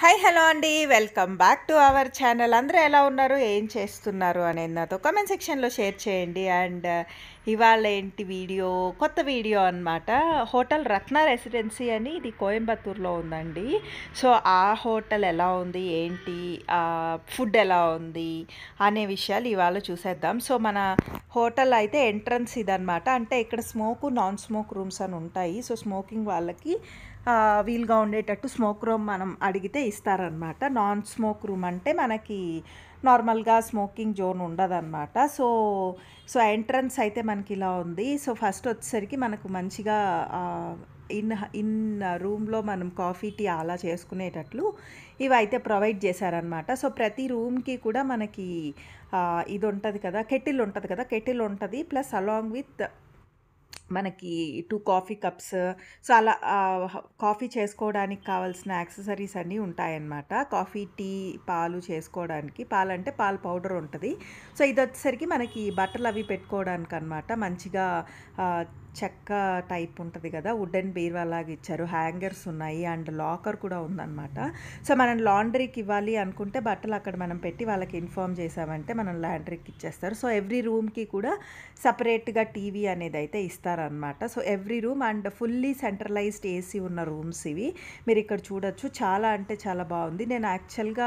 Hi hello అండి welcome back to our channel అందరూ ఎలా ఉన్నారు ఏం చేస్తున్నారు అనేది నాతో కామెంట్ సెక్షన్లో షేర్ చేయండి అండ్ ఇవాళ ఏంటి వీడియో కొత్త వీడియో అన్నమాట హోటల్ రత్న రెసిడెన్సీ అని ఇది కోయంబత్తూర్లో ఉందండి సో ఆ హోటల్ ఎలా ఉంది ఏంటి ఫుడ్ ఎలా ఉంది అనే విషయాలు ఇవాళ చూసేద్దాం సో మన హోటల్ అయితే ఎంట్రన్స్ ఇదనమాట అంటే ఇక్కడ స్మోక్ నాన్ స్మోక్ రూమ్స్ అని ఉంటాయి సో స్మోకింగ్ వాళ్ళకి ఆ, వీలుగా ఉండేటట్టు స్మోక్ రూమ్ మనం అడిగితే ఇస్తారనమాట నాన్ స్మోక్ రూమ్ అంటే మనకి నార్మల్గా స్మోకింగ్ జోన్ ఉండదన్నమాట సో సో ఎంట్రన్స్ అయితే మనకి ఇలా ఉంది సో ఫస్ట్ వచ్చేసరికి మనకు మంచిగా ఆ, ఇన్ ఇన్ రూమ్లో మనం కాఫీ టీ అలా చేసుకునేటట్లు ఇవి అయితే ప్రొవైడ్ చేశారనమాట సో ప్రతి రూమ్కి కూడా మనకి ఆ, ఇది ఉంటుంది కదా కెటిల్ ఉంటుంది కదా కెటిల్ ఉంటుంది ప్లస్ అలాంగ్ విత్ మనకి టూ కాఫీ కప్స్ సో అలా ఆ, కాఫీ చేసుకోవడానికి కావాల్సిన యాక్సెసరీస్ అన్నీ ఉంటాయన్నమాట కాఫీ టీ పాలు చేసుకోవడానికి పాలు అంటే పాలు పౌడర్ ఉంటుంది సో ఇది వచ్చేసరికి మనకి బట్టలు అవి పెట్టుకోవడానికి అనమాట మంచిగా ఆ, చెక్క టైప్ ఉంటుంది కదా వుడెన్ బీరువా లాగా ఇచ్చారు హ్యాంగర్స్ ఉన్నాయి అండ్ లాకర్ కూడా ఉందన్నమాట సో మనం లాండ్రీకి ఇవ్వాలి అనుకుంటే బట్టలు అక్కడ మనం పెట్టి వాళ్ళకి ఇన్ఫామ్ చేసామంటే మనం లాండ్రీకి ఇచ్చేస్తారు సో ఎవ్రీ రూమ్కి కూడా సపరేట్గా టీవీ అనేది అయితే ఇస్తారనమాట so every room and fully centralised AC ఉన్న రూమ్స్ ఇవి మీరు ఇక్కడ చూడొచ్చు చాలా అంటే చాలా బాగుంది నేను యాక్చువల్గా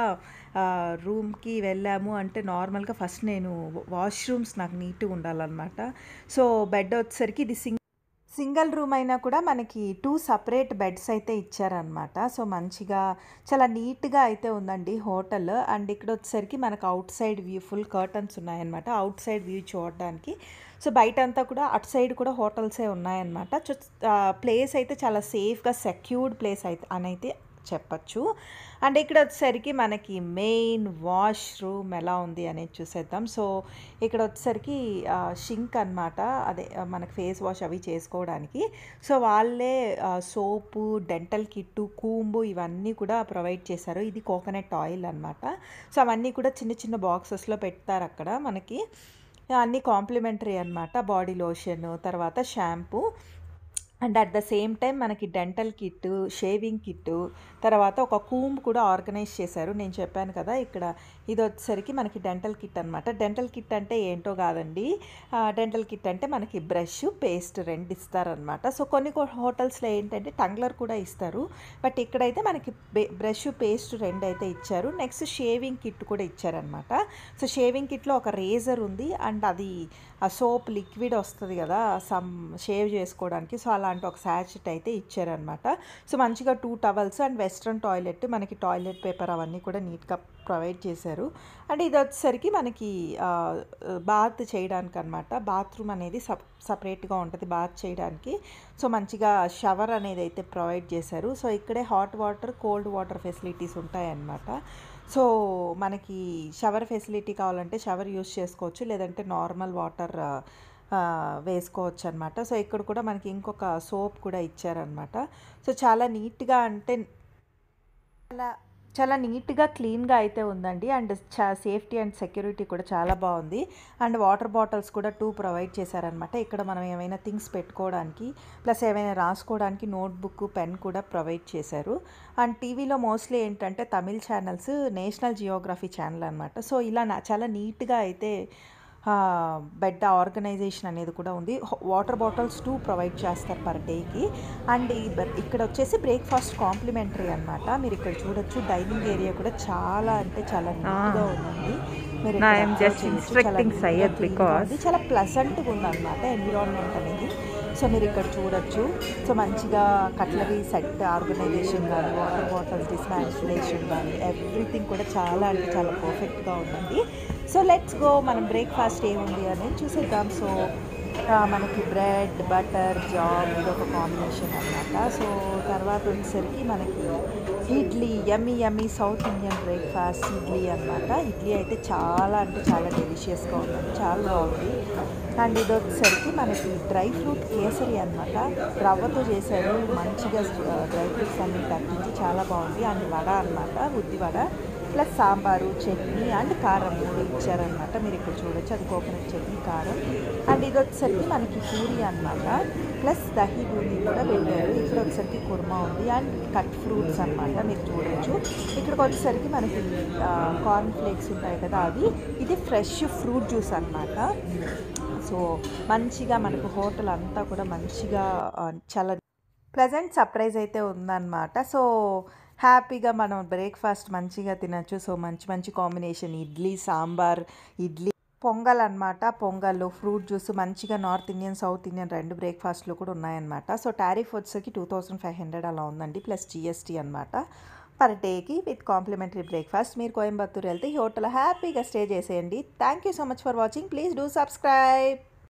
రూమ్కి వెళ్ళాము అంటే నార్మల్గా ఫస్ట్ నేను వాష్రూమ్స్ నాకు నీట్గా ఉండాలన్నమాట సో బెడ్ వచ్చేసరికి ఇది సింగ్ సింగిల్ రూమ్ అయినా కూడా మనకి టూ సపరేట్ బెడ్స్ అయితే ఇచ్చారనమాట సో మంచిగా చాలా నీట్గా అయితే ఉందండి హోటల్ అండ్ ఇక్కడ వచ్చేసరికి మనకు outside view full curtains ఉన్నాయన్నమాట అవుట్ సైడ్ వ్యూ చూడడానికి సో బయట అంతా కూడా అటు సైడ్ కూడా హోటల్సే ఉన్నాయన్నమాట ప్లేస్ అయితే చాలా సేఫ్గా సెక్యూర్డ్ ప్లేస్ అయితే అని అయితే చెప్పచ్చు అండ్ ఇక్కడ వచ్చేసరికి మనకి మెయిన్ వాష్ రూమ్ ఎలా ఉంది అనేది చూసేద్దాం సో ఇక్కడ వచ్చేసరికి షింక్ అన్నమాట అదే ఆ, మనకి ఫేస్ వాష్ అవి చేసుకోవడానికి సో వాళ్ళే సోపు డెంటల్ కిట్టు కూంబు ఇవన్నీ కూడా ప్రొవైడ్ చేశారు ఇది కోకోనట్ ఆయిల్ అన్నమాట సో అవన్నీ కూడా చిన్న చిన్న బాక్సెస్లో పెడతారు అక్కడ మనకి అన్నీ కాంప్లిమెంటరీ అన్నమాట బాడీ లోషన్ తర్వాత shampoo and at the same time మనకి డెంటల్ కిట్ షేవింగ్ కిట్ తర్వాత ఒక కూంబ్ కూడా ఆర్గనైజ్ చేశారు నేను చెప్పాను కదా ఇక్కడ ఇది వచ్చేసరికి మనకి డెంటల్ కిట్ అనమాట డెంటల్ కిట్ అంటే ఏంటో కాదండి డెంటల్ కిట్ అంటే మనకి బ్రష్ పేస్ట్ రెండు ఇస్తారనమాట సో కొన్ని హోటల్స్లో ఏంటంటే టంగ్లర్ కూడా ఇస్తారు బట్ ఇక్కడైతే మనకి బ్రష్ పేస్ట్ రెండు అయితే ఇచ్చారు నెక్స్ట్ షేవింగ్ కిట్ కూడా ఇచ్చారనమాట సో షేవింగ్ కిట్లో ఒక రేజర్ ఉంది అండ్ అది ఆ సోప్ లిక్విడ్ వస్తుంది కదా సమ్ షేవ్ చేసుకోవడానికి సో అలాంటి ఒక శాచెట్ అయితే ఇచ్చారనమాట సో మంచిగా two towels and western toilet మనకి టాయిలెట్ పేపర్ అవన్నీ కూడా నీట్గా ప్రొవైడ్ చేశారు అండ్ ఇది వచ్చేసరికి మనకి బాత్ చేయడానికి అనమాట బాత్రూమ్ అనేది సప్ సపరేట్గా ఉంటుంది బాత్ చేయడానికి సో మంచిగా షవర్ అనేది అయితే ప్రొవైడ్ చేశారు సో ఇక్కడే hot water cold water facilities ఉంటాయన్నమాట సో మనకి షవర్ ఫెసిలిటీ కావాలంటే షవర్ యూస్ చేసుకోవచ్చు లేదంటే నార్మల్ వాటర్ వేసుకోవచ్చు అనమాట సో ఇక్కడ కూడా మనకి ఇంకొక సోప్ కూడా ఇచ్చారనమాట సో చాలా నీట్గా అంటే చాలా చాలా నీట్గా క్లీన్గా అయితే ఉందండి అండ్ చా సేఫ్టీ అండ్ సెక్యూరిటీ కూడా చాలా బాగుంది అండ్ వాటర్ బాటిల్స్ కూడా టూ ప్రొవైడ్ చేశారనమాట ఇక్కడ మనం ఏమైనా థింగ్స్ పెట్టుకోవడానికి ప్లస్ ఏమైనా రాసుకోవడానికి నోట్బుక్ పెన్ కూడా ప్రొవైడ్ చేశారు అండ్ టీవీలో మోస్ట్లీ ఏంటంటే Tamil channels national geography channel అనమాట సో ఇలా నా- చాలా నీట్గా అయితే బెడ్ ఆర్గనైజేషన్ అనేది కూడా ఉంది వాటర్ బాటిల్స్ టూ ప్రొవైడ్ చేస్తారు పర్ డేకి అండ్ ఈ బ- ఇక్కడ వచ్చేసి బ్రేక్ఫాస్ట్ కాంప్లిమెంటరీ అన్నమాట మీరు ఇక్కడ చూడొచ్చు డైనింగ్ ఏరియా కూడా చాలా అంటే చాలా నీట్గా ఉందండి మీరు No, ఇక్కడ I'm observe just చేయొచ్చు. instructing చాలా Syed neatగా, cleanగా because- ఉంది. చాలా ప్లసెంట్గా ఉందన్నమాట ఎన్విరాన్మెంట్ అనేది సో మీరు ఇక్కడ చూడొచ్చు సో మంచిగా కట్లరీ సెట్ ఆర్గనైజేషన్ కానీ వాటర్ బాటిల్స్ డిస్మాన్స్లేషన్ కానీ ఎవ్రీథింగ్ కూడా చాలా అంటే చాలా పర్ఫెక్ట్గా ఉందండి సో లెట్స్ గో మనం బ్రేక్ఫాస్ట్ ఏముంది అనేది చూసేద్దాం సో ఆ, మనకి బ్రెడ్ బటర్ జామ్ ఇది ఒక కాంబినేషన్ అనమాట సో తర్వాత వచ్చేసరికి మనకి idli yummy yummy South Indian breakfast idli అనమాట ఇడ్లీ అయితే చాలా అంటే చాలా డెలిషియస్గా ఉందండి చాలా బాగుంది అండ్ ఇది వచ్చేసరికి మనకి డ్రై ఫ్రూట్ కేసరి అనమాట రవ్వతో చేశారు మంచిగా డ్రై ఫ్రూట్స్ అన్ని తగ్గించి చాలా బాగుంది అండ్ వడ అనమాట ఉద్ది vada plus sambar chutney and కారం మూడు ఇచ్చారనమాట మీరు ఇక్కడ చూడొచ్చు అది కోకోనట్ చట్నీ కారం అండ్ ఇది వచ్చేసరికి మనకి పూరి అనమాట ప్లస్ దహి బూందీ కూడా పెట్టారు ఇక్కడ వచ్చేసరికి కుర్మా ఉంది అండ్ కట్ ఫ్రూట్స్ అనమాట మీరు చూడొచ్చు ఇక్కడికి వచ్చేసరికి మనకి కార్న్ ఫ్లేక్స్ ఉంటాయి కదా అవి ఇది ఫ్రెష్ ఫ్రూట్ జ్యూస్ అనమాట సో మంచిగా మనకు హోటల్ అంతా కూడా మంచిగా ఆ, చాలా ప్రజెంట్ సర్ప్రైజ్ అయితే ఉందన్నమాట సో హ్యాపీగా మనం బ్రేక్ఫాస్ట్ మంచిగా తినచ్చు సో మంచి మంచి కాంబినేషన్ ఇడ్లీ సాంబార్ ఇడ్లీ పొంగల్ అనమాట పొంగల్ ఫ్రూట్ జ్యూస్ మంచిగా నార్త్ ఇండియన్ సౌత్ ఇండియన్ రెండు బ్రేక్ఫాస్ట్లు కూడా ఉన్నాయన్నమాట సో టారిఫ్ వచ్చేసరికి టూ థౌసండ్ ఫైవ్ హండ్రెడ్ అలా ఉందండి ప్లస్ జిఎస్టీ అనమాట పర్ డేకి విత్ కాంప్లిమెంటరీ బ్రేక్ఫాస్ట్ మీరు కోయంబత్తూర్ వెళ్తే ఈ హోటల్ హ్యాపీగా స్టే చేసేయండి thank you so much for watching please do subscribe